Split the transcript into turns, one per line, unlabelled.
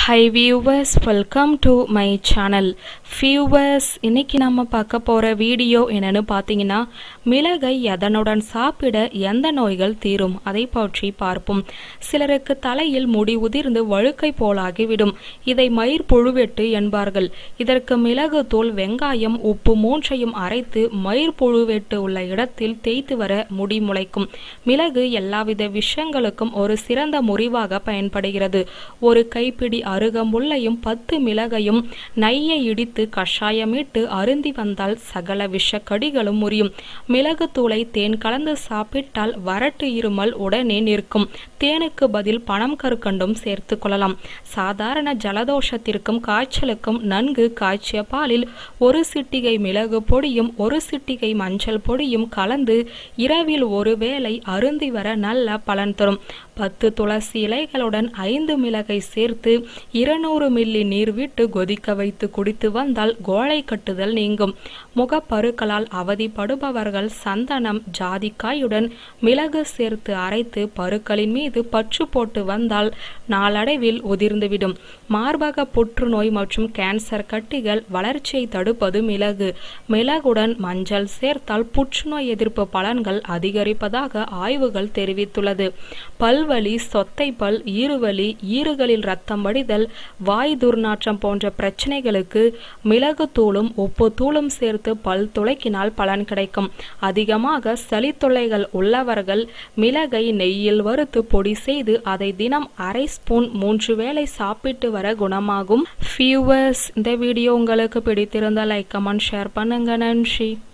high viewers welcome to my channel viewers இன்னைக்கு நம்ம பார்க்க போகிற வீடியோ என்னன்னு பார்த்தீங்கன்னா மிளகை எதனுடன் சாப்பிட எந்த நோய்கள் தீரும் அதை பற்றி பார்ப்போம் சிலருக்கு தலையில் முடி உதிர்ந்து வழுக்கை போலாகிவிடும் இதை மயிர் புழுவெட்டு என்பார்கள் இதற்கு மிளகு தூள் வெங்காயம் உப்பு மூன்றையும் அரைத்து மயிர் புழுவெட்டு உள்ள இடத்தில் தேய்த்து வர முடி முளைக்கும் மிளகு எல்லாவித விஷயங்களுக்கும் ஒரு சிறந்த முறிவாக பயன்படுகிறது ஒரு கைப்பிடி அருகம்புல்லையும் பத்து மிளகையும் நையை இடித்து கஷாயமிட்டு அருந்தி வந்தால் சகல விஷக்கடிகளும் முறியும் மிளகு தூளை தேன் கலந்து சாப்பிட்டால் வறட்டு இருமல் உடனே நிற்கும் தேனுக்கு பதில் பணம் கற்கண்டும் சேர்த்து கொள்ளலாம் சாதாரண ஜலதோஷத்திற்கும் காய்ச்சலுக்கும் நன்கு காய்ச்சிய பாலில் ஒரு சிட்டிகை மிளகு பொடியும் ஒரு சிட்டிகை மஞ்சள் பொடியும் கலந்து இரவில் ஒரு வேளை அருந்தி வர நல்ல பலன் தரும் பத்து துளசி இலைகளுடன் ஐந்து மிளகை சேர்த்து இருநூறு மில்லி நீர் விட்டு கொதிக்க வைத்து குடித்து வந்தால் கோழை கட்டுதல் நீங்கும் முகப்பருக்களால் அவதிப்படுபவர்கள் சந்தனம் ஜாதிக்காயுடன் மிளகு சேர்த்து அரைத்து பருக்களின் மீது பற்று போட்டு வந்தால் நாளடைவில் உதிர்ந்துவிடும் மார்பக புற்றுநோய் மற்றும் கேன்சர் கட்டிகள் வளர்ச்சியை தடுப்பது மிளகு மிளகுடன் மஞ்சள் சேர்த்தால் புற்றுநோய் எதிர்ப்பு பலன்கள் அதிகரிப்பதாக ஆய்வுகள் தெரிவித்துள்ளது பல்வலி சொத்தை பல் ஈறுவலி ஈறுகளில் ரத்தம் வடிதல் வாய் துர்நாற்றம் போன்ற பிரச்சனைகளுக்கு மிளகு தூளும் உப்பு தூளும் சேர்த்து பல் துளைக்கினால் பலன் கிடைக்கும் அதிகமாக சளி தொல்லைகள் உள்ளவர்கள் மிளகை நெய்யில் வறுத்து பொடி செய்து அதை தினம் அரை ஸ்பூன் மூன்று வேளை சாப்பிட்டு வர குணமாகும் ஃபியூவர்ஸ் இந்த வீடியோ உங்களுக்கு பிடித்திருந்தால் லைக் கமெண்ட் ஷேர் பண்ணுங்க நன்றி